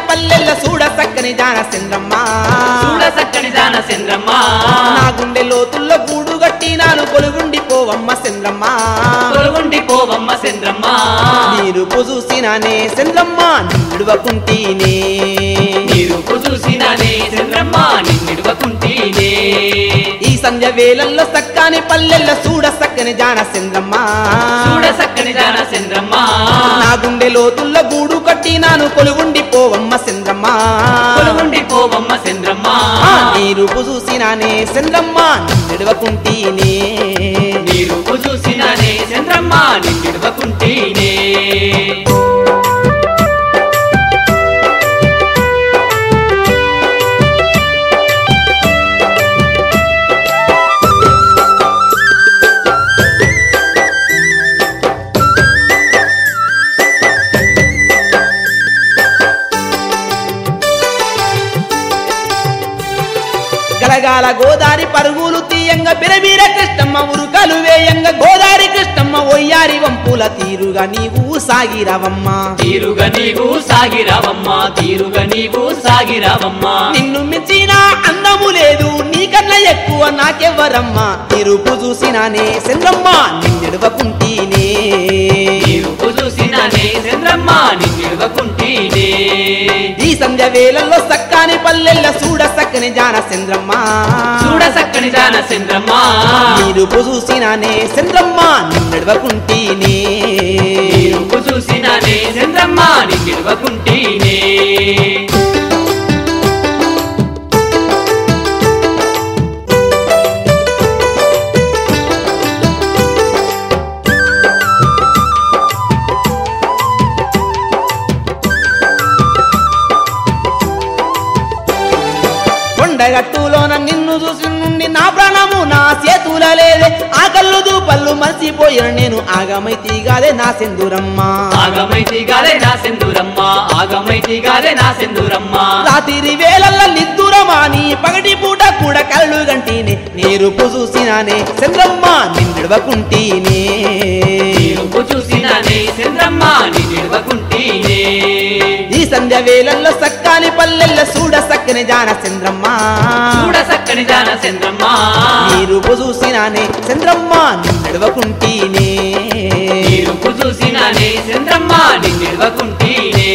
పల్లెల్ల చూడ చక్కని జాన చంద్రమ్మ చూడ చక్కని దాన చంద్రమ్మ నా గుండె లోతుల్లో గూడు గట్టినాను కొలుగుండి పోవమ్మ చంద్రమ్మ తొలగుండి పోవమ్మ చంద్రమ్మ మీరు చూసినానే చంద్రమ్మ నిడువకుంటీనే నీరు చూసినానే చంద్రమ్మ నిన్నిడవకుంటీనే ఈ సంధ్య వేళల్లో సక్కాని పల్లెల్ల చూడ చక్కని జాన చంద్రమ్మ చూడ చక్కని దాన చంద్రమ్మ నా గుండె లోతుల్లో గూడు కట్టినాను కొలుగుండి పోవమ్మ చంద్రమ్మ తొలగుండి పోవమ్మ చంద్రమ్మ ఆ నీరు చూసినానే చంద్రమ్మ నిడువకుంటీనే నీరు చూసినానే చంద్రమ్మ నిన్నిడవకుంటీనే గలగాల గోదారి పరుగులు తీయంగా బిరబీర కృష్ణమ్మ ఉరుకలు వేయంగా గోదారి కృష్ణమ్మ ఒయ్యారి వంపుల తీరుగా నీవు సాగిరవమ్మ తీరుగా నీవు సాగిరావమ్మ తీరుగా నీవు సాగిరావమ్మ నిన్ను మించిన అందము లేదు నీకన్నా ఎక్కువ నాకెవ్వరమ్మ తిరుపు చూసినానే చంద్రమ్మ నిన్నెడవకుంటీనే నీరు చూసినానే చంద్రమ్మ నిన్నిడవకుంటీనే ఈ సంధ్య వేళల్లో సక్కాని పల్లెల్ల చూడ సక్కని జాన చంద్రమ్మ చూడ చక్కని దాన చంద్రమ్మ తిరుపు చూసినానే చంద్రమ్మ నిన్నెడవకుంటీనే నీరు చూసినానే చంద్రమ్మ నిన్నిడవకుంటీనే కొండగట్టులోన నిన్ను చూసి నుండి నా ప్రాణము నా చేతుల లేదే ఆ కళ్ళు దూపళ్ళు మర్చిపోయిన నేను ఆగమైతి గాదే నా సెందురమ్మ ఆగమైతి గాలే నా సెందురమ్మ ఆగమైతి గాలే నా సెందురమ్మ రాత్రి వేళల్ల నిద్దురమాని పగటి పూట కూడా కళ్ళు గంటిని నీరు చూసినానే చంద్రమ్మ నిన్నడవకుంటీనే నీరు చూసినానే చంద్రమ్మ నిన్నిడవకుంటీనే ఈ సంధ్య వేళల్లో సక్కాని పల్లెల్ల చూడ సక్కని జాన చంద్రమ్మ చూడ చక్కని దాన చంద్రమ్మ నీరు చూసినానే చంద్రమ్మ నిన్నడవకుంటీనే నీరు చూసినానే చంద్రమ్మ నిన్నిడవకుంటీనే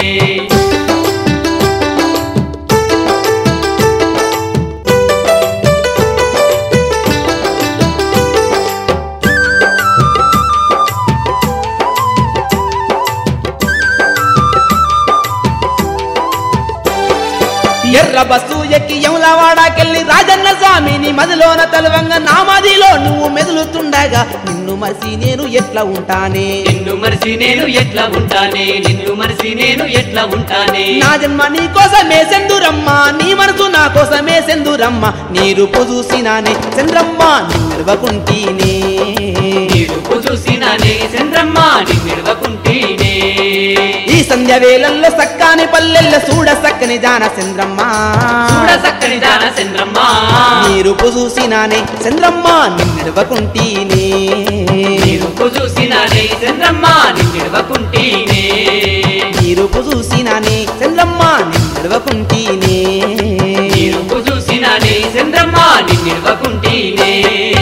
ఎర్ర బస్సు ఎక్కి యములవాడకెళ్ళి రాజన్న స్వామిని మదిలోన తలువంగ నా మదిలో నువ్వు మెదులుతుండగా నిన్ను మరిసి నేను ఎట్లా ఉంటానే నిన్ను మరిసి నేను ఎట్లా ఉంటానే నిన్ను మరిసి నేను ఎట్లా ఉంటానే నా జన్మ నీ కోసమే సెందురమ్మ నీ మనసు నా కోసమే సెందురమ్మ నీ రూపు చూసినానే చంద్రమ్మ నిలవకుంటీనే నీరు చూసినానే చంద్రమ్మ నిన్నిడవకుంటీనే ఈ సంధ్య వేళల్లో సక్కాని పల్లెల్లో చూడ సక్కని జాన చంద్రమ్మ చూడ చక్కని దాన చంద్రమ్మ నీ రూపు చూసినానే చంద్రమ్మ నిన్నడవకుంటీనే నీరు చూసినానే చంద్రమ్మ నిన్నిడవకుంటీనే నీ రూపు చూసినానే చంద్రమ్మ నిన్నడవకుంటీనే నీరు చూసినానే చంద్రమ్మ నిన్నిడవకుంటీనే